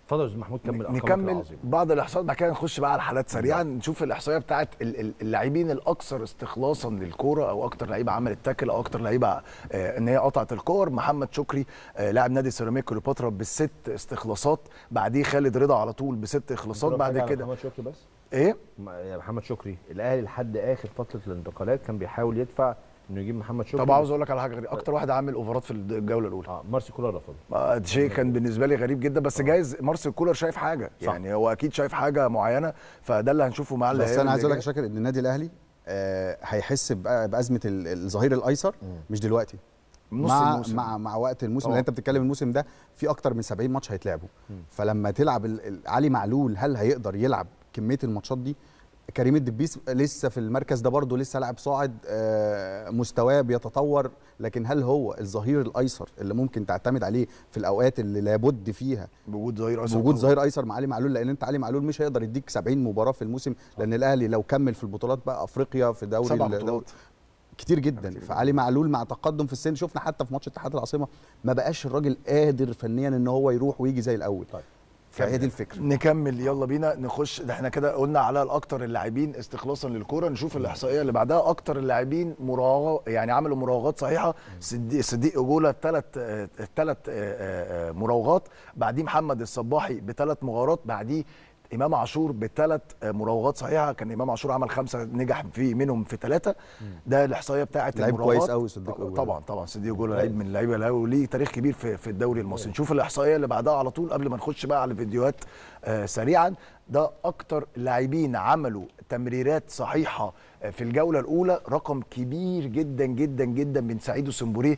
اتفضل يا استاذ محمود كمل أرقامك نكمل العظيمة. بعض الاحصائيات بعد كده نخش بقى على الحالات سريعا نشوف الاحصائيه بتاعت ال- ال- اللاعبين الاكثر استخلاصا للكوره او اكتر لعيبه عملت تاكل او اكتر لعيبه آه، ان هي قطعت الكور محمد شكري آه، لاعب نادي سيراميك كليوباترا بالست استخلاصات بعديه خالد رضا على طول بست اخلاصات نضرب حاجة بعد على كده محمد شكري بس ايه م- يا محمد شكري الاهلي لحد اخر فتره الانتقالات كان بيحاول يدفع انه يجيب محمد شكري طب عاوز اقول لك على حاجه غريبه اكتر واحد عامل اوفرات في الجوله الاولى اه مارسي كولر رفض آه، ده شيء كان بالنسبه لي غريب جدا بس جايز مارسيل كولر شايف حاجه صح. يعني هو اكيد شايف حاجه معينه فده اللي هنشوفه مع بس الليالي انا عايز اللي اقول لك يا شاكر ان النادي الاهلي آه، هيحس بأ- بازمه ال- الظهير الايسر مش دلوقتي نص مع الموسم. مع مع وقت الموسم طبعا. اللي انت بتتكلم الموسم ده في اكتر من 70 ماتش هيتلعبوا فلما تلعب ال- ال- علي معلول هل هيقدر يلعب كميه الماتشات دي كريم الدبيس لسه في المركز ده برضه لسه لاعب صاعد آه، مستواه بيتطور لكن هل هو الظهير الايسر اللي ممكن تعتمد عليه في الاوقات اللي لابد فيها بوجود ظهير ايسر وجود قوي. ظهير ايسر مع علي معلول لان انت علي معلول مش هيقدر يديك 70 مباراه في الموسم لان الاهلي لو كمل في البطولات بقى افريقيا في دوري سبع ال- بطولات كتير جدا فعلي معلول مع تقدم في السن شفنا حتى في ماتش اتحاد العاصمه ما بقاش الراجل قادر فنيا ان هو يروح ويجي زي الاول طيب. فهي دي الفكره نكمل يلا بينا نخش ده احنا كده قلنا على الاكتر اللاعبين استخلاصا للكوره نشوف الاحصائيه اللي بعدها اكتر اللاعبين مراوغه يعني عملوا مراوغات صحيحه صديق صديق اجوله بثلاث ثلاث مراوغات بعديه محمد الصباحي بثلاث مغارات بعديه امام عاشور بثلاث مراوغات صحيحه كان امام عاشور عمل خمسه نجح في منهم في ثلاثه ده الاحصائيه بتاعه لعيب المراوغات كويس قوي صديق أجولة. طبعا طبعا صديق جول لعيب من اللعيبه اللي هو ليه تاريخ كبير في في الدوري المصري نشوف الاحصائيه اللي بعدها على طول قبل ما نخش بقى على الفيديوهات آه سريعا ده اكتر لاعبين عملوا تمريرات صحيحه آه، في الجوله الاولى رقم كبير جدا جدا جدا من سعيد سمبوريه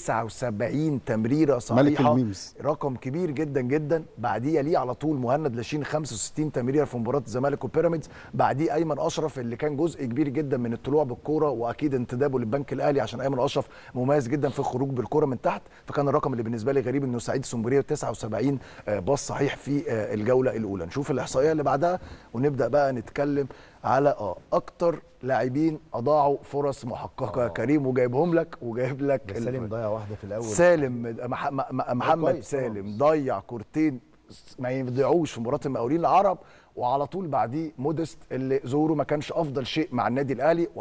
79 تمريره صحيحه ملك الميمز. رقم كبير جدا جدا بعديه ليه على طول مهند لاشين 65 تمريره في مباراه الزمالك وبيراميدز بعديه ايمن اشرف اللي كان جزء كبير جدا من الطلوع بالكوره واكيد انتدابه للبنك الاهلي عشان ايمن اشرف مميز جدا في الخروج بالكوره من تحت فكان الرقم اللي بالنسبه لي غريب انه سعيد سمبوريه 79 آه، باص صحيح في آه، الجوله الاولى نشوف الاحصائيه اللي بعدها ونبدا بقى نتكلم على اه اكتر لاعبين اضاعوا فرص محققه يا كريم وجايبهم لك وجايب لك ده سالم ضيع واحده في الاول سالم مح- م- م- محمد كويس طبعاً. سالم ضيع كورتين ما يضيعوش في مباراه المقاولين العرب وعلى طول بعديه مودست اللي ظهوره ما كانش افضل شيء مع النادي الاهلي